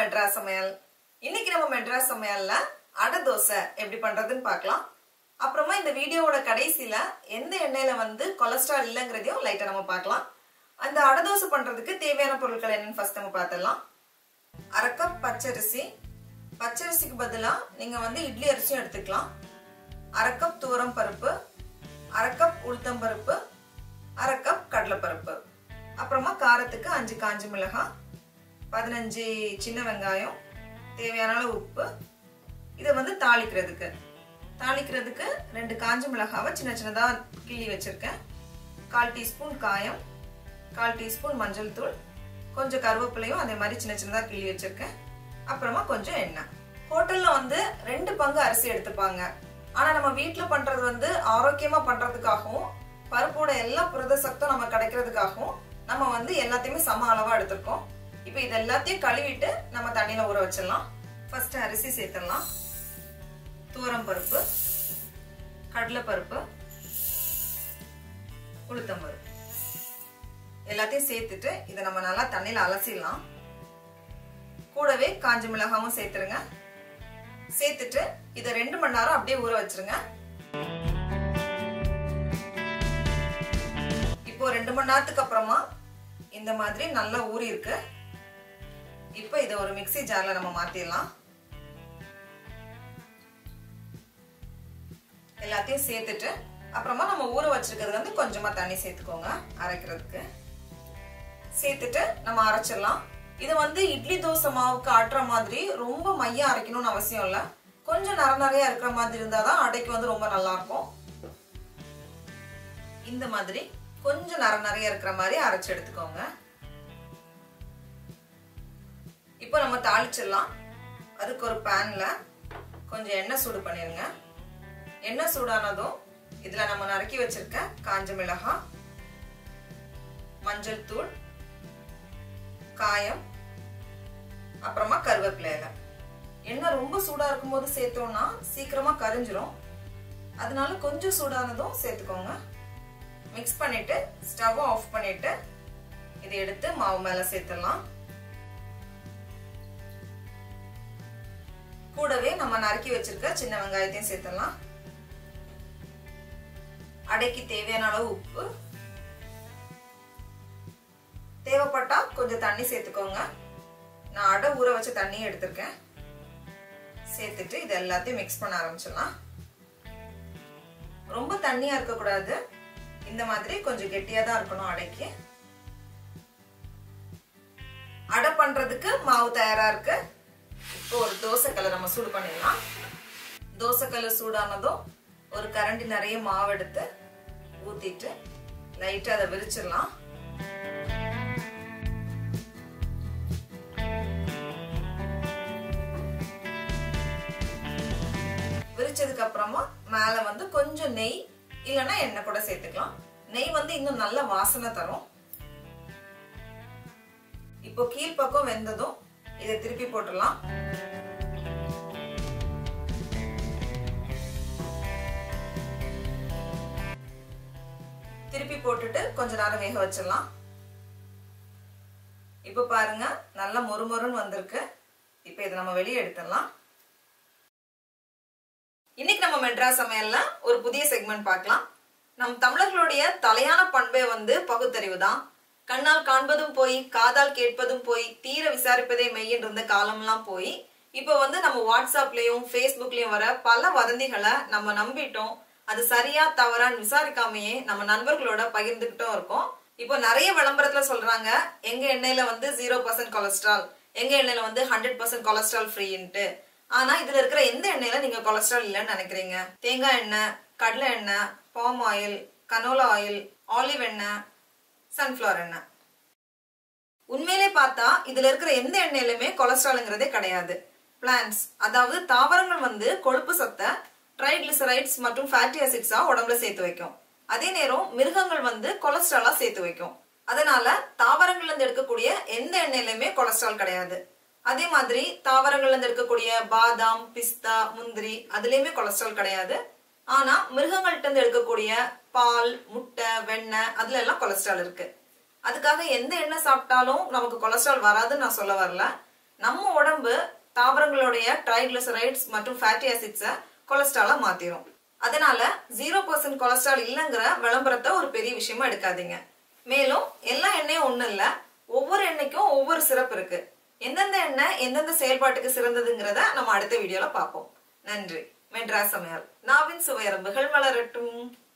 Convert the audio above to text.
மெட்ராஸ் சமையல் இன்னைக்கு நம்ம மெட்ராஸ் சமையல்ல அடை தோசை எப்படி பண்றதுன்னு பார்க்கலாம் அப்புறமா இந்த வீடியோவோட கடைசியில எந்த எண்ணெயில வந்து கொலஸ்ட்ரால் இல்லைங்கிறதையும் லைட்டா நம்ம பார்க்கலாம் அந்த அடை தோசை பண்றதுக்கு தேவையான பொருட்கள் என்னன்னு ஃபர்ஸ்ட் நம்ம பார்த்துடலாம் அரை கப் பச்சரிசி பச்சரிசிக்கு பதிலா நீங்க வந்து இட்லி அரிசியும் எடுத்துக்கலாம் அரை கப் தூரம் பருப்பு அரை கப் உளுத்தம் பருப்பு அரை கப் கடலைப்பருப்பு அப்புறமா காரத்துக்கு அஞ்சு காஞ்சி மிளகாய் பதினஞ்சு சின்ன வெங்காயம் தேவையான அளவு உப்பு இதை வந்து தாளிக்கிறதுக்கு தாளிக்கிறதுக்கு ரெண்டு காஞ்சி மிளகாவை சின்ன சின்னதாக கிள்ளி வச்சிருக்கேன் கால் டீஸ்பூன் காயம் கால் டீஸ்பூன் மஞ்சள் தூள் கொஞ்சம் கருவேப்பிலையும் அதே மாதிரி சின்ன சின்னதாக கிள்ளி வச்சிருக்கேன் அப்புறமா கொஞ்சம் எண்ணெய் ஹோட்டல்ல வந்து ரெண்டு பங்கு அரிசி எடுத்துப்பாங்க ஆனா நம்ம வீட்டுல பண்றது வந்து ஆரோக்கியமா பண்றதுக்காகவும் பருப்போட எல்லா புரத சத்தும் நம்ம கிடைக்கிறதுக்காகவும் நம்ம வந்து எல்லாத்தையுமே சம அளவா எடுத்திருக்கோம் இப்போ இது எல்லாத்தையும் கழுவிட்டு நம்ம தண்ணியில ஊற வச்சிடலாம் ஃபர்ஸ்ட் அரிசி சேர்த்துடலாம் தூரம் பருப்பு கடலை பருப்பு உளுத்தம் பருப்பு எல்லாத்தையும் சேர்த்துட்டு இதை நம்ம நல்லா தண்ணியில அலசிடலாம் கூடவே காஞ்ச மிளகாவும் சேர்த்துருங்க சேர்த்துட்டு இதை ரெண்டு மணி நேரம் அப்படியே ஊற வச்சிருங்க இப்போ ரெண்டு மணி நேரத்துக்கு அப்புறமா இந்த மாதிரி நல்லா ஊறி இருக்கு இப்போ இதை ஒரு மிக்சி ஜார்ல நம்ம மாத்திடலாம் எல்லாத்தையும் சேர்த்துட்டு அப்புறமா நம்ம ஊற வச்சிருக்கிறது வந்து கொஞ்சமா தண்ணி சேர்த்துக்கோங்க அரைக்கிறதுக்கு சேர்த்துட்டு நம்ம அரைச்சிடலாம் இது வந்து இட்லி தோசை மாவுக்கு ஆட்டுற மாதிரி ரொம்ப மையம் அரைக்கணும்னு அவசியம் இல்லை கொஞ்சம் நர நிறைய இருக்கிற மாதிரி இருந்தாதான் அடைக்கு வந்து ரொம்ப நல்லா இருக்கும் இந்த மாதிரி கொஞ்சம் நர நிறைய இருக்கிற மாதிரி அரைச்சு எடுத்துக்கோங்க இப்போ நம்ம தாளிச்சிடலாம் அதுக்கு ஒரு பேன்ல கொஞ்சம் எண்ணெய் சூடு பண்ணிருங்க எண்ணெய் சூடானதும் இதுல நம்ம நறுக்கி வச்சிருக்க காஞ்ச மிளகாய் மஞ்சள் தூள் காயம் அப்புறமா கருவேப்பிலை இலை எண்ணெய் ரொம்ப சூடா இருக்கும்போது சேர்த்தோம்னா சீக்கிரமா கரிஞ்சிரும் அதனால கொஞ்சம் சூடானதும் சேர்த்துக்கோங்க மிக்ஸ் பண்ணிட்டு ஸ்டவ் ஆஃப் பண்ணிட்டு இதை எடுத்து மாவு மேல சேர்த்துடலாம் கூடவே நம்ம நறுக்கி வச்சிருக்க சின்ன வெங்காயத்தையும் சேர்த்துடலாம் அடைக்கு தேவையான அளவு உப்பு தேவைப்பட்டா கொஞ்சம் தண்ணி சேர்த்துக்கோங்க நான் அடை ஊற வச்ச தண்ணியை எடுத்திருக்கேன் சேர்த்துட்டு இது எல்லாத்தையும் மிக்ஸ் பண்ண ஆரம்பிச்சிடலாம் ரொம்ப தண்ணியா இருக்கக்கூடாது இந்த மாதிரி கொஞ்சம் கெட்டியா தான் இருக்கணும் அடைக்கு அடை பண்றதுக்கு மாவு தயாரா இருக்கு இப்போ ஒரு தோசைக்கல்லை நம்ம சூடு பண்ணிடலாம் தோசைக்கல்ல சூடானதும் ஒரு கரண்டி நிறைய மாவு எடுத்து ஊத்திட்டு லைட்டா அதை விரிச்சிடலாம் விரிச்சதுக்கு அப்புறமா மேல வந்து கொஞ்சம் நெய் இல்லைன்னா எண்ணெய் கூட சேர்த்துக்கலாம் நெய் வந்து இன்னும் நல்ல வாசனை தரும் இப்போ கீழ்ப்பக்கம் வெந்ததும் இதை திருப்பி போட்டுடலாம் திருப்பி போட்டுட்டு கொஞ்ச நேரம் வேக வச்சிடலாம் இப்போ பாருங்க நல்லா மொறுமொறுன்னு வந்திருக்கு இப்போ இதை நம்ம வெளியே எடுத்துடலாம் இன்னைக்கு நம்ம மெட்ராஸ் சமையல்ல ஒரு புதிய செக்மெண்ட் பார்க்கலாம் நம் தமிழர்களுடைய தலையான பண்பே வந்து பகுத்தறிவு தான் கண்ணால் காண்பதும் போய் காதால் கேட்பதும் போய் தீர விசாரிப்பதே மெய்யின் இருந்த காலம்லாம் போய் இப்போ வந்து நம்ம வாட்ஸ்அப்லயும் ஃபேஸ்புக்லயும் வர பல வதந்திகளை நம்ம நம்பிட்டோம் அது சரியா தவறான்னு விசாரிக்காமையே நம்ம நண்பர்களோட பகிர்ந்துகிட்டும் இருக்கோம் இப்போ நிறைய விளம்பரத்துல சொல்றாங்க எங்க எண்ணெயில வந்து ஜீரோ பர்சன்ட் கொலஸ்ட்ரால் எங்க எண்ணெயில வந்து ஹண்ட்ரட் பர்சன்ட் கொலஸ்ட்ரால் ஃப்ரீன்ட்டு ஆனா இதுல இருக்கிற எந்த எண்ணெயில நீங்க கொலஸ்ட்ரால் இல்லைன்னு நினைக்கிறீங்க தேங்காய் எண்ணெய் கடலை எண்ணெய் palm oil canola oil olive எண்ணெய் சன்ஃபிளவர் எண்ணெய் உண்மையிலே பார்த்தா இதுல இருக்கிற எந்த எண்ணெயிலுமே கொலஸ்ட்ரால்ங்கிறதே கிடையாது பிளான்ஸ் அதாவது தாவரங்கள் வந்து கொழுப்பு சத்தை ட்ரைக்ளிசரைட்ஸ் மற்றும் ஃபேட்டி ஆசிட்ஸா உடம்புல சேர்த்து வைக்கும் அதே நேரம் மிருகங்கள் வந்து கொலஸ்ட்ராலா சேர்த்து வைக்கும் அதனால தாவரங்கள்ல இருந்து எடுக்கக்கூடிய எந்த எண்ணெயிலுமே கொலஸ்ட்ரால் கிடையாது அதே மாதிரி தாவரங்கள்ல இருந்து எடுக்கக்கூடிய பாதாம் பிஸ்தா முந்திரி அதுலயுமே கொலஸ்ட்ரால் கிடையாது ஆனா மிருகங்கள்ட்ட இருந்து எடுக்கக்கூடிய பால் முட்டை வெண்ணெய் அதுல எல்லாம் கொலஸ்ட்ரால் இருக்கு அதுக்காக எந்த எண்ணெய் சாப்பிட்டாலும் நமக்கு கொலஸ்ட்ரால் வராதுன்னு நான் சொல்ல வரல நம்ம உடம்பு தாவரங்களுடைய ட்ரைக்ளிசரைட்ஸ் மற்றும் ஃபேட்டி ஆசிட்ஸை கொலஸ்ட்ராலா மாத்திரும் அதனால ஜீரோ பர்சன்ட் கொலஸ்ட்ரால் இல்லைங்கிற விளம்பரத்தை ஒரு பெரிய விஷயமா எடுக்காதீங்க மேலும் எல்லா எண்ணெயும் ஒண்ணும் இல்ல ஒவ்வொரு எண்ணெய்க்கும் ஒவ்வொரு சிறப்பு இருக்கு எந்தெந்த எண்ணெய் எந்தெந்த செயல்பாட்டுக்கு சிறந்ததுங்கிறத நம்ம அடுத்த வீடியோல பார்ப்போம் நன்றி மெட்ராஸ் சமையல் நாவின் சுவையரம்புகள் மலரட்டும்